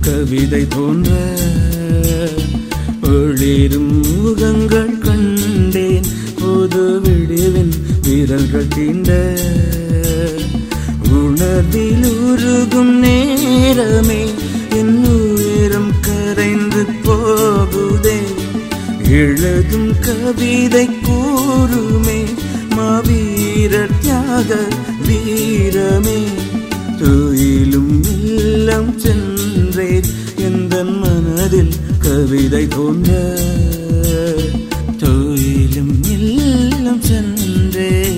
கவிதை தோன்ற ஒளிரும் முகங்கள் கண்டேன் புது விடிவின் வீரர்கள் தீண்ட உணர்வில் உருகும் நேரமே என் உயரம் கரைந்து போகுதே எழுதும் கவிதை கூறுமே மாவீரர் தியாக வீரமே துயிலும் இல்லம் சென்றேன் எந்த மனதில் கவிதை தோன்ற துயிலும் இல்லம் சென்றேன்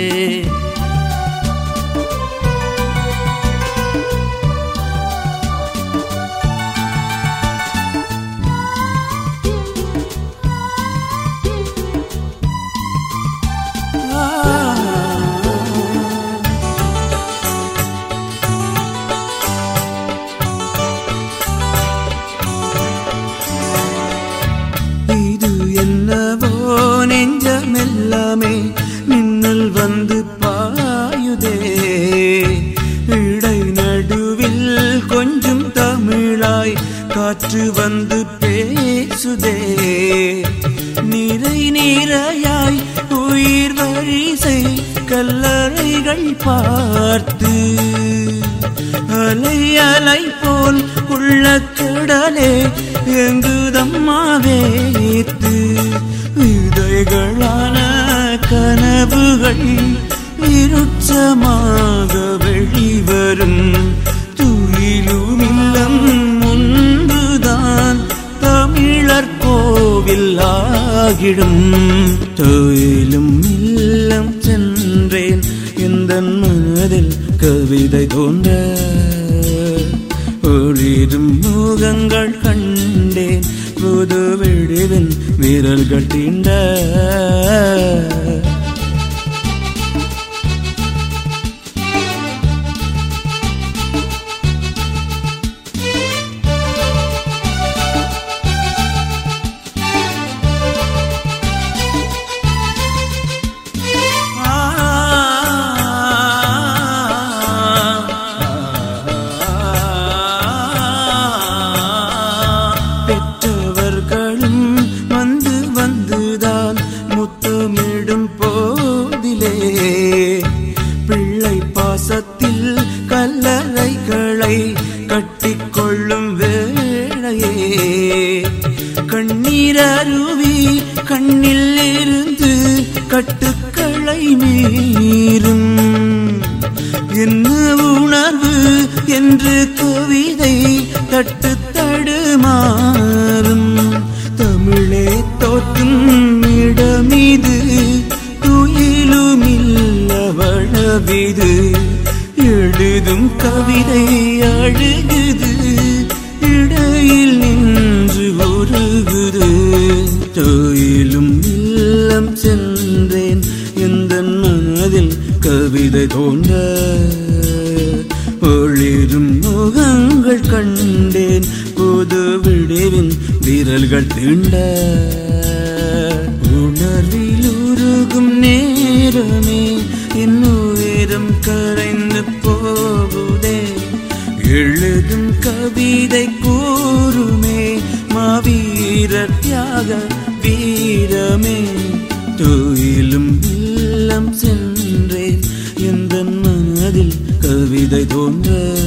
இது என்னவோ நெஞ்சமெல்லாமே மின்னல் வந்து பாயுதே இடை நடுவில் கொஞ்சம் தமிழாய் காற்று வந்து பேசுதே நிறை நிறையாய் உயிர் வரிசை கல்லறைகள் பார்த்து அலை அலை போல் உள்ள கடலே எங்குதம்மாவேத்து விதைகளான கனவுகள் இருச்சமாக வெளிவரும் துயிலும் இல்லம் ஒன்றுதான் தமிழர் கோவில் ஆகிடும் தொயிலும் இல்லம் சென்றேன் இந்த மனதில் கவிதை தோன்ற ஒளிரும் முகங்கள் கண்டேன் புது விடிவின் வீரர்கள் தீண்ட பெற்றவர்களும் வந்து வந்துதான் முத்தமிடும் போதிலே பிள்ளை பாசத்தில் கல்லறைகளை கட்டிக்கொள்ளும் வேளையே கண்ணீர் அருவி கண்ணில் இருந்து கட்டுக்களை மீறும் என்ன உணர்வு என்று கவிதை தட்டு தடுமாறும் தமிழே தோற்றும் இடமீது துயிலுமில்லவளவிது எழுதும் கவிதை அழுகுது இடையில் நின்று உருகுது தொயிலும் இல்லம் சென்றேன் எந்த மனதில் கவிதை தோன்ற ஒளிரும் முகங்கள் கண்டேன் புது விடிவின் விரல்கள் தீண்ட உணர்வில் உருகும் நேரமே என் உயரம் கரைந்து போகுதே எழுதும் கவிதை கூறுமே மாவீரர் தியாக வீரமே துயிலும் இல்லம் சென்றேன் எந்த மனதில் கவிதை தோன்ற